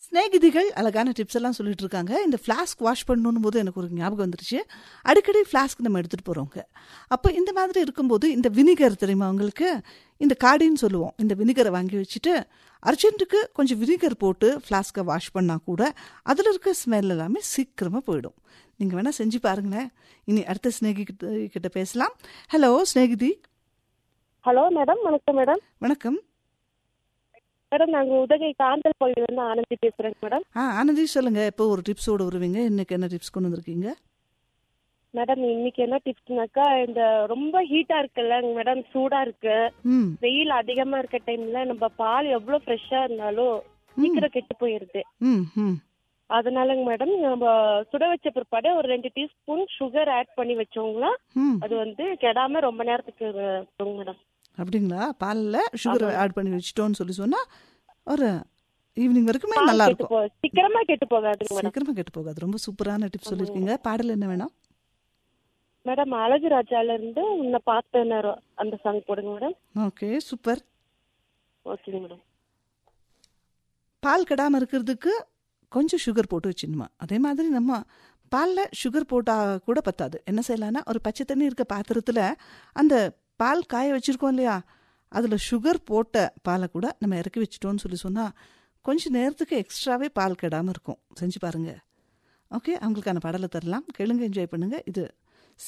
ஸ்நேகிதிகள் அழகான டிப்ஸ் எல்லாம் சொல்லிட்டு இருக்காங்க இந்த ஃப்ளாஸ்க் வாஷ் பண்ணணும் போது எனக்கு ஒரு ஞாபகம் வந்துருச்சு அடிக்கடி ஃப்ளாஸ்க் நம்ம எடுத்துகிட்டு போகிறோங்க அப்போ இந்த மாதிரி இருக்கும்போது இந்த வினிகர் தெரியுமா உங்களுக்கு இந்த காடின்னு சொல்லுவோம் இந்த வினிகரை வாங்கி வச்சுட்டு அர்ஜென்ட்டுக்கு கொஞ்சம் வினிகர் போட்டு ஃப்ளாஸ்கை வாஷ் பண்ணால் கூட அதில் இருக்க ஸ்மெல் எல்லாமே சீக்கிரமாக போயிடும் நீங்கள் வேணால் செஞ்சு பாருங்களேன் இனி அடுத்த ஸ்நேகி கிட்ட கிட்ட பேசலாம் ஹலோ ஸ்நேகிதி ஹலோ மேடம் வணக்கம் மேடம் வணக்கம் மேடம் நாங்கள் உதகை காந்தல் பகுதியிலேருந்து ஆனந்தி பேசுகிறேங்க மேடம் ஆ ஆனந்தி சொல்லுங்க எப்போ ஒரு டிப்ஸோடு வருவீங்க இன்னைக்கு என்ன டிப்ஸ் கொண்டு வந்திருக்கீங்க மேடம் இன்னைக்கு என்ன டிப்ஸ்னாக்கா இந்த ரொம்ப ஹீட்டா இருக்குல்ல மேடம் சூடா இருக்கு ம் வெயில் அதிகமா இருக்க டைம்ல நம்ம பால் எவ்வளவு ஃப்ரெஷ்ஷா இருந்தாலும் சீக்கிரம் கெட்டு போயிருது ம் ம் அதனாலங்க மேடம் நம்ம சுட வச்ச பிற்பாடு ஒரு ரெண்டு டீஸ்பூன் சுகர் ஆட் பண்ணி வச்சோங்களா ம் அது வந்து கெடாம ரொம்ப நேரத்துக்கு இருக்குங்க மேடம் அப்படிங்களா பாலில் சுகர் ஆட் பண்ணி வச்சிட்டோன்னு சொல்லி சொன்னா ஒரு ஈவினிங் வரைக்குமே பால் நல்லா கெட்டு இருக்கும் போ சீக்கிரமா கெட்டு போகாதுங்க மேடம் சீக்கிரமா கெட்டு போகாது ரொம்ப சூப்பரான டிப்ஸ் சொல்லியிருக்கீங்க பாடல் என்ன வேணும் மேடம் அழகு ராஜால இருந்து உன்னை பார்த்த நேரம் அந்த சாங் போடுங்க மேடம் ஓகே சூப்பர் ஓகேங்க மேடம் பால் கெடாமல் இருக்கிறதுக்கு கொஞ்சம் சுகர் போட்டு வச்சிடணுமா அதே மாதிரி நம்ம பாலில் சுகர் போட்டால் கூட பத்தாது என்ன செய்யலாம்னா ஒரு பச்சை தண்ணி இருக்க பாத்திரத்தில் அந்த பால் காய வச்சுருக்கோம் இல்லையா அதில் சுகர் போட்ட பாலை கூட நம்ம இறக்கி வச்சிட்டோம்னு சொல்லி சொன்னால் கொஞ்சம் நேரத்துக்கு எக்ஸ்ட்ராவே பால் கெடாமல் இருக்கும் செஞ்சு பாருங்கள் ஓகே அவங்களுக்கான பாடலை தரலாம் கேளுங்க என்ஜாய் பண்ணுங்கள் இது